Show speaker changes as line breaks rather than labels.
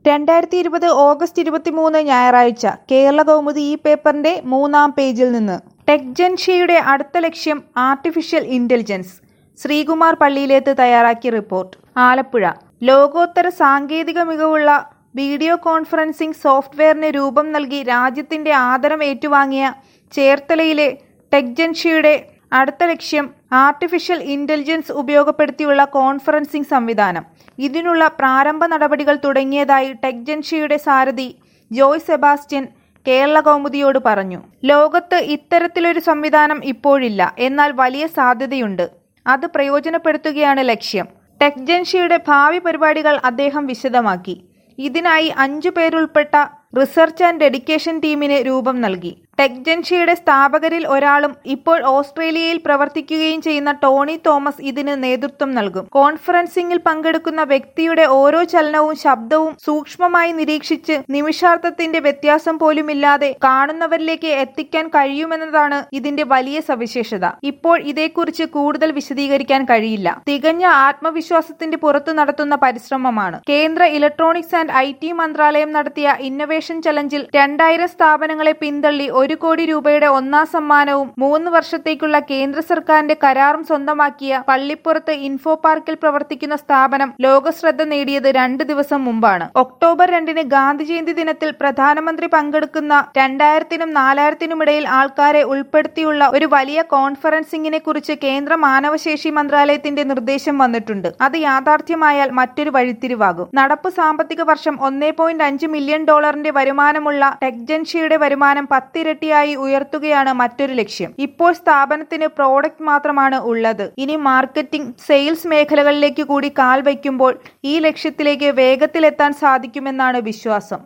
രണ്ടായിരത്തി ഇരുപത് ഓഗസ്റ്റ് ഇരുപത്തിമൂന്ന് ഞായറാഴ്ച കേരള കൗമുദി ഈ പേപ്പറിന്റെ മൂന്നാം പേജിൽ നിന്ന് ടെക്ജൻഷ്യയുടെ അടുത്ത ലക്ഷ്യം ആർട്ടിഫിഷ്യൽ ഇന്റലിജൻസ് ശ്രീകുമാർ പള്ളിയിലേത്ത് തയ്യാറാക്കിയ റിപ്പോർട്ട് ആലപ്പുഴ ലോകോത്തര സാങ്കേതിക മികവുള്ള വീഡിയോ കോൺഫറൻസിംഗ് സോഫ്റ്റ്വെയറിന് രൂപം നൽകി രാജ്യത്തിന്റെ ആദരം ഏറ്റുവാങ്ങിയ ചേർത്തലയിലെ ടെക്ജൻഷ്യയുടെ അടുത്ത ലക്ഷ്യം ആർട്ടിഫിഷ്യൽ ഇന്റലിജൻസ് ഉപയോഗപ്പെടുത്തിയുള്ള കോൺഫറൻസിംഗ് സംവിധാനം ഇതിനുള്ള പ്രാരംഭ നടപടികൾ തുടങ്ങിയതായി ടെക്ജൻഷ്യയുടെ സാരഥി ജോയ് സെബാസ്റ്റ്യൻ കേരള കൗമുദിയോട് പറഞ്ഞു ലോകത്ത് ഇത്തരത്തിലൊരു സംവിധാനം ഇപ്പോഴില്ല എന്നാൽ വലിയ സാധ്യതയുണ്ട് അത് പ്രയോജനപ്പെടുത്തുകയാണ് ലക്ഷ്യം ടെക്ജൻഷ്യയുടെ ഭാവി പരിപാടികൾ അദ്ദേഹം വിശദമാക്കി ഇതിനായി അഞ്ചു പേരുൾപ്പെട്ട റിസർച്ച് ആൻഡ് ഡെഡിക്കേഷൻ ടീമിന് രൂപം നൽകി ടെക്ജൻഷ്യയുടെ സ്ഥാപകരിൽ ഒരാളും ഇപ്പോൾ ഓസ്ട്രേലിയയിൽ പ്രവർത്തിക്കുകയും ചെയ്യുന്ന ടോണി തോമസ് ഇതിന് നേതൃത്വം നൽകും കോൺഫറൻസിംഗിൽ പങ്കെടുക്കുന്ന വ്യക്തിയുടെ ഓരോ ചലനവും ശബ്ദവും സൂക്ഷ്മമായി നിരീക്ഷിച്ച് നിമിഷാർത്ഥത്തിന്റെ വ്യത്യാസം പോലുമില്ലാതെ കാണുന്നവരിലേക്ക് എത്തിക്കാൻ കഴിയുമെന്നതാണ് ഇതിന്റെ വലിയ സവിശേഷത ഇപ്പോൾ ഇതേക്കുറിച്ച് കൂടുതൽ വിശദീകരിക്കാൻ കഴിയില്ല തികഞ്ഞ ആത്മവിശ്വാസത്തിന്റെ പുറത്തു നടത്തുന്ന പരിശ്രമമാണ് കേന്ദ്ര ഇലക്ട്രോണിക്സ് ആൻഡ് ഐ ടി മന്ത്രാലയം നടത്തിയ ഇന്നൊവേഷൻ ചലഞ്ചിൽ രണ്ടായിരം സ്ഥാപനങ്ങളെ പിന്തള്ളി ഒരു കോടി രൂപയുടെ ഒന്നാം സമ്മാനവും മൂന്ന് വർഷത്തേക്കുള്ള കേന്ദ്ര സർക്കാരിന്റെ കരാറും സ്വന്തമാക്കിയ പള്ളിപ്പുറത്ത് ഇൻഫോ പാർക്കിൽ പ്രവർത്തിക്കുന്ന സ്ഥാപനം ലോകശ്രദ്ധ നേടിയത് രണ്ട് ദിവസം മുമ്പാണ് ഒക്ടോബർ രണ്ടിന് ഗാന്ധി ജയന്തി ദിനത്തിൽ പ്രധാനമന്ത്രി പങ്കെടുക്കുന്ന രണ്ടായിരത്തിനും നാലായിരത്തിനും ഇടയിൽ ആൾക്കാരെ ഉൾപ്പെടുത്തിയുള്ള ഒരു വലിയ കോൺഫറൻസിംഗിനെ കുറിച്ച് കേന്ദ്ര മാനവശേഷി മന്ത്രാലയത്തിന്റെ നിർദ്ദേശം വന്നിട്ടുണ്ട് അത് യാഥാർത്ഥ്യമായാൽ മറ്റൊരു വഴിത്തിരിവാകും നടപ്പ് സാമ്പത്തിക വർഷം ഒന്നേ പോയിന്റ് അഞ്ച് മില്യൺ ഡോളറിന്റെ വരുമാനമുള്ള ടെക്ജൻഷ്യയുടെ വരുമാനം പത്തിരട്ടിയായി ഉയർത്തുകയാണ് മറ്റൊരു ലക്ഷ്യം ഇപ്പോൾ സ്ഥാപനത്തിന് പ്രോഡക്റ്റ് മാത്രമാണ് ഉള്ളത് ഇനി മാർക്കറ്റിംഗ് സെയിൽസ് മേഖലകളിലേക്ക് കൂടി കാൽ വയ്ക്കുമ്പോൾ ഈ ലക്ഷ്യത്തിലേക്ക് വേഗത്തിലെത്താൻ സാധിക്കുമെന്നാണ് വിശ്വാസം